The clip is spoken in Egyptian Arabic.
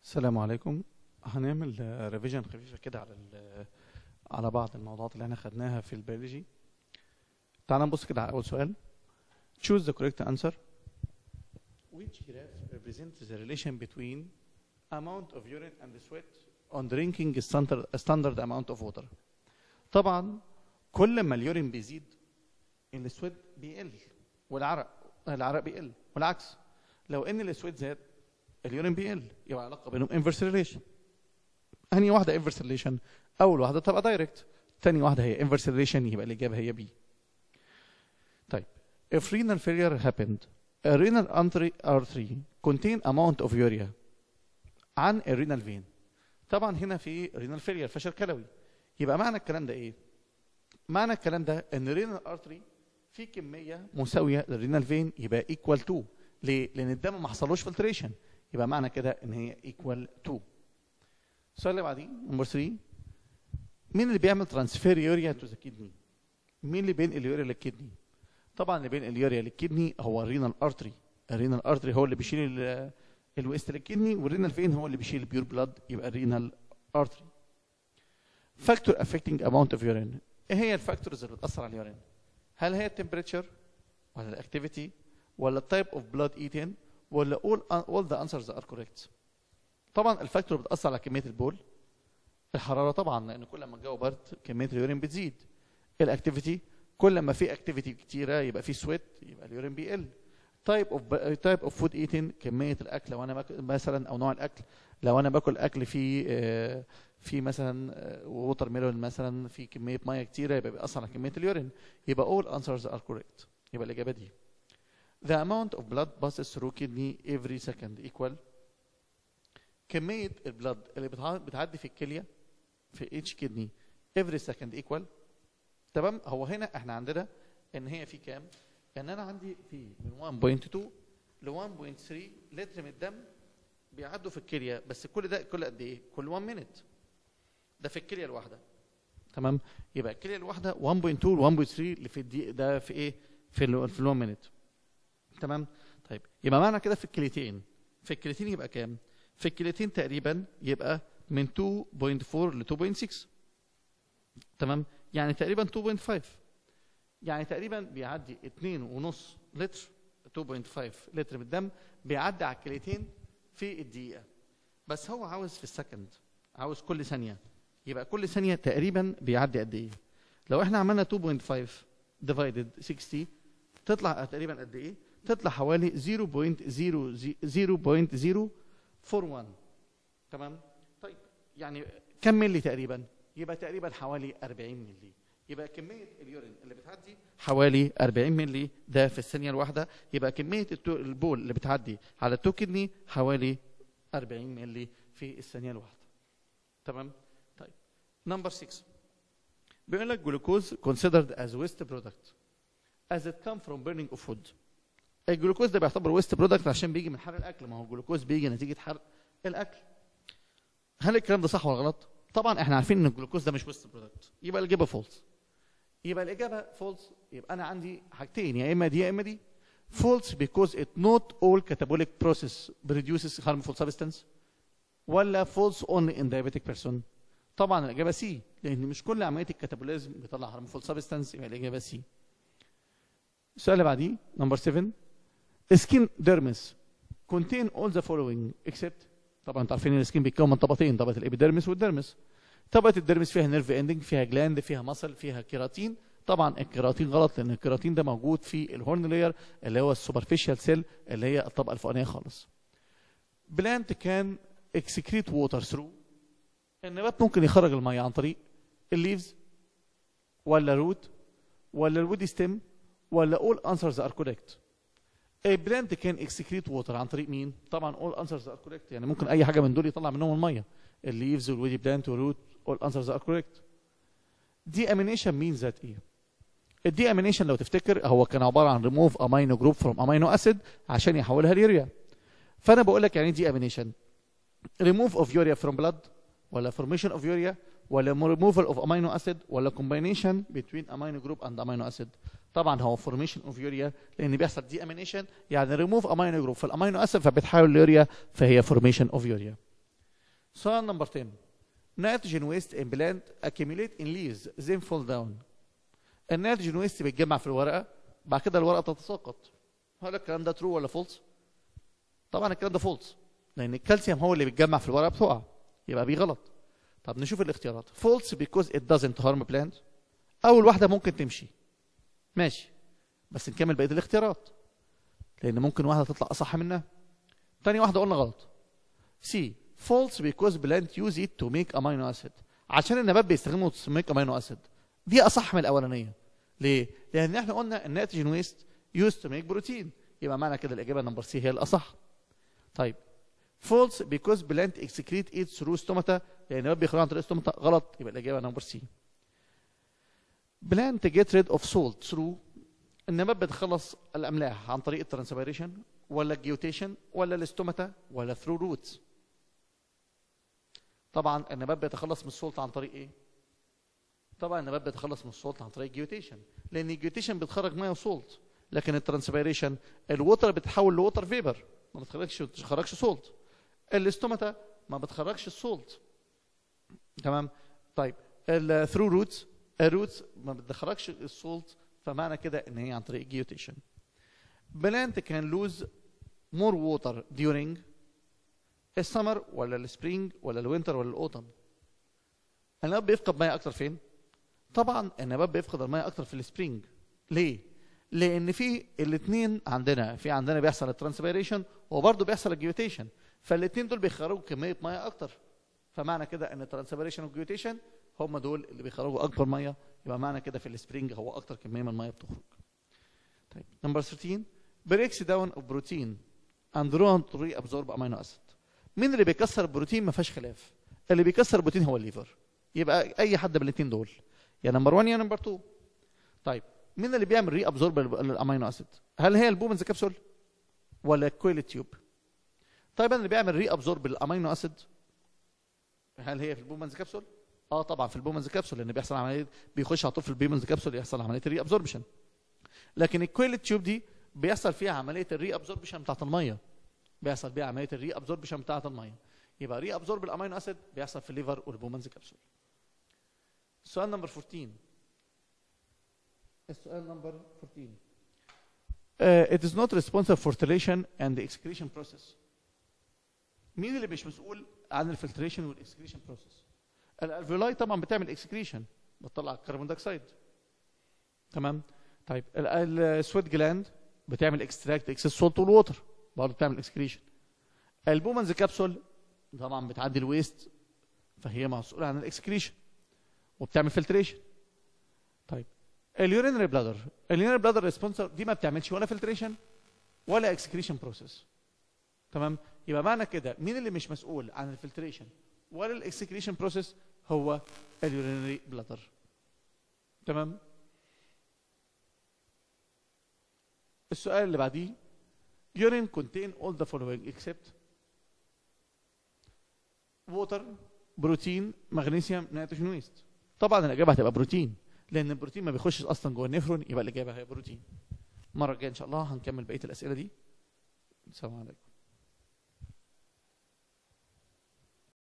السلام عليكم هنعمل ريفيجن خفيفة كده على ال- على بعض الموضوعات اللي احنا خدناها في البيولوجي تعال نبص كده على أول سؤال choose the correct answer which graph represents the relation between amount of urine and sweat on drinking a standard, a standard amount of water طبعا كل ما اليورين بيزيد السويت بيقل والعرق العرق بيقل والعكس لو ان السويت زاد اليورين بيقل يبقى علاقه بينهم انفرس ريليشن انهي واحده انفرس ريليشن اول واحده تبقى دايركت تاني واحده هي انفرس ريليشن يبقى الاجابه هي بي طيب if renal failure happened a renal artery artery contain amount of urea عن الرينال فين طبعا هنا في renal failure فشل كلوي يبقى معنى الكلام ده ايه معنى الكلام ده ان الرينال ارتري في كميه مساويه للرينال فين يبقى ايكوال 2 ليه لان الدم ما حصلوش فلتريشن يبقى معنى كده ان هي ايكوال 2 السؤال اللي بعديه نمبر 3 مين اللي بيعمل ترانسفير يوريا تو ذا كدني مين اللي بينقل اليوريا للكدني طبعا اللي بينقل اليوريا للكدني هو الرينال ارتري الرينال ارتري هو اللي بيشيل ال- الويست للكدني والرينال فين هو اللي بيشيل البيور بلاد يبقى الرينال ارتري فاكتور افكتنج اماونت اوف يورين ايه هي الفاكتورز اللي بتاثر على اليورين هل هي التمبريتشر ولا الاكتيفيتي ولا التايب اوف بلاد ايتين ولا all all the answers are correct طبعا الفاكتور اللي بتاثر على كميه البول الحراره طبعا لان كل ما الجو برد كميه اليورين بتزيد الاكتيفيتي كل ما في اكتيفيتي كتيره يبقى في سويت يبقى اليورين بيقل تايب اوف تايب اوف فود ايتين كميه الاكل لو انا باكل مثلا او نوع الاكل لو انا باكل اكل فيه آه، في مثلا ووتر ميلون مثلا في كميه ميه كتيره يبقى بيأثر على كميه اليورين يبقى all answers are correct يبقى الاجابه دي the amount of blood passes through kidney every second equal كميه البلد اللي بتع- بتعدي في الكليه في each kidney every second equal تمام هو هنا احنا عندنا ان هي في كام ان انا عندي في من 1.2 ل 1.3 لتر من الدم بيعدوا في الكليه بس كل ده كل قد ايه كل 1 minute ده في الكليه الواحده تمام يبقى الكليه الواحده 1.2 ل 1.3 اللي في الدقيقه ده في ايه في ال في ال 1 minute تمام طيب يبقى معنى كده في الكليتين في الكليتين يبقى كام في الكليتين تقريبا يبقى من 2.4 ل 2.6 تمام يعني تقريبا 2.5 يعني تقريبا بيعدي 2.5 لتر 2.5 لتر من الدم بيعدي على الكليتين في الدقيقه بس هو عاوز في السكند عاوز كل ثانيه يبقى كل ثانيه تقريبا بيعدي قد ايه لو احنا عملنا 2.5 ديفايدد 60 تطلع تقريبا قد ايه تطلع حوالي 0.041 تمام طيب يعني كم ملي تقريبا يبقى تقريبا حوالي 40 ملي يبقى كميه اليورين اللي بتعدي حوالي 40 ملي ده في الثانيه الواحده يبقى كميه التو- البول اللي بتعدي على التو كدني حوالي 40 ملي في الثانيه الواحده تمام طيب نمبر 6 بيقول لك جلوكوز considered as waste product as it come from burning of food الجلوكوز ده بيعتبر ويست برودكت عشان بيجي من حرق الاكل ما هو الجلوكوز بيجي نتيجه حرق الاكل هل الكلام ده صح ولا غلط طبعا احنا عارفين ان الجلوكوز ده مش ويست برودكت يبقى الاجابه فولس يبقى الاجابه فولس يبقى انا عندي حاجتين يا اما دي يا اما دي false because it not all catabolic process produces harmful substance ولا false only in diabetic person طبعا الاجابه سي لان مش كل عمليه الكاتابوليزم بيطلع harmful substance يبقى الاجابه سي السؤال اللي بعديه نمبر 7 skin dermis contain all the following except طبعا انتوا عارفين ان السكين بيتكون من طبقتين طبقه الابيديرمس والديرمس طبقه الديرمس فيها نيرف اندنج فيها جلاند فيها مصل فيها كيراتين طبعا الكيراتين غلط لان الكيراتين ده موجود في الهورن لاير اللي هو السوبرفيشال سيل اللي هي الطبقه الفوقانيه خالص بلانت كان اكسكريت ووتر ثرو النبات ممكن يخرج الميه عن طريق الليفز ولا روت ولا الودي ستيم ولا all answers are correct A plant can excrete water عن طريق مين؟ طبعا all answers are correct يعني ممكن أي حاجة من دول يطلع منهم المية الليفز والودي بلانت والروت all answers are correct deamination means that ايه؟ الديامينيشن لو تفتكر هو كان عبارة عن remove amino group from amino acid عشان يحولها ليوريا فأنا بقول لك يعني ايه deamination remove of urea from blood ولا formation of urea ولا removal of amino acid ولا combination between amino group and amino acid طبعا هو formation of urea لان بيحصل deamination يعني remove amino group في الامينو اسيد فبتحول اليوريا فهي formation of urea سؤال نمبر 10 nitrogen waste in plant accumulate in leaves then fall down النيتروجين ويست بيتجمع في الورقه بعد كده الورقه تتساقط هل الكلام ده ترو ولا فولس طبعا الكلام ده فولس لان الكالسيوم هو اللي بيتجمع في الورقه بتقع يبقى بيه غلط طب نشوف الاختيارات فولس because it doesn't harm plant اول واحده ممكن تمشي ماشي بس نكمل بقيه الاختيارات لان ممكن واحده تطلع اصح منها تاني واحده قلنا غلط سي false because plant use it to make amino acid عشان النبات بيستخدمه to make amino acid دي اصح من الاولانيه ليه لان احنا قلنا النيتروجين ويست used to make بروتين يبقى معنى كده الاجابه نمبر سي هي الاصح طيب false because plant excrete it through stomata لان النبات بيخرج عن طريق stomata غلط يبقى الاجابه نمبر سي plant get rid of salt through النبات بتخلص الاملاح عن طريق الترانسبيريشن ولا الجيوتيشن ولا الاستوماتا ولا ثرو روتس طبعا النبات بيتخلص من السولت عن طريق ايه طبعا النبات بيتخلص من السولت عن طريق الجيوتيشن لان الجيوتيشن بتخرج ميه وسولت لكن الترانسبيريشن الوتر بتحول لوتر فيبر ما بتخرجش ما بتخرجش سولت الاستوماتا ما بتخرجش السولت تمام طيب الثرو روتس الروتس ما بتخرجش السولت فمعنى كده ان هي عن طريق الجيوتيشن بلانت كان لوز مور ووتر during السمر ولا السبرينج ولا الوينتر ولا الاوتم النبات بيفقد ميه اكتر فين طبعا النبات بيفقد الميه اكتر في السبرينج ليه لان في الاثنين عندنا في عندنا بيحصل الترانسبيريشن وبرضه بيحصل الجيوتيشن فالاثنين دول بيخرجوا كميه ميه اكتر فمعنى كده ان الترانسبيريشن والجيوتيشن هم دول اللي بيخرجوا اكبر ميه يبقى معنى كده في السبرينج هو اكتر كميه من الميه بتخرج طيب نمبر 13 بريكس داون اوف بروتين اند رون تو ري ابزورب امينو اسيد مين اللي بيكسر البروتين ما فيهاش خلاف اللي بيكسر البروتين هو الليفر يبقى اي حد من الاثنين دول يا نمبر 1 يا نمبر 2 طيب مين اللي بيعمل ري ابزورب الامينو اسيد هل هي البومنز كبسول ولا الكويل تيوب طيب اللي بيعمل ري ابزورب الامينو اسيد هل هي في البومنز كبسول اه طبعا في البومنز كبسول لان بيحصل عمليه بيخش على طول في البومنز كبسول يحصل عمليه الري ابزوربشن لكن الكويل تيوب دي بيحصل فيها عمليه الري ابزوربشن بتاعت الميه بيحصل بيها عمليه الري ابزوربشن بتاعت الميه يبقى ري ابزورب الامينو اسيد بيحصل في الليفر والبومنز كبسول السؤال نمبر 14 السؤال نمبر 14 uh, it is not responsible for filtration and the excretion process مين اللي مش مسؤول عن الفلتريشن والاكسكريشن بروسيس الالفيولاي طبعا بتعمل اكسكريشن بتطلع الكربون دايوكسيد تمام طيب السويت جلاند بتعمل اكستراكت اكسس سولت والووتر برضه بتعمل اكسكريشن البومنز كابسول طبعا بتعدي الويست فهي مسؤوله عن الاكسكريشن وبتعمل فلتريشن طيب اليورينري بلادر اليورينري بلادر ريسبونسر دي ما بتعملش ولا فلتريشن ولا اكسكريشن بروسيس تمام يبقى معنى كده مين اللي مش مسؤول عن الفلتريشن ولا الاكسكريشن بروسيس هو اليورينري بلادر تمام السؤال اللي بعديه urine contain all the following except water بروتين مغنيسيوم نيتروجين ويست طبعا الاجابه هتبقى بروتين لان البروتين ما بيخشش اصلا جوه النفرون يبقى الاجابه هي بروتين المره الجايه ان شاء الله هنكمل بقيه الاسئله دي السلام عليكم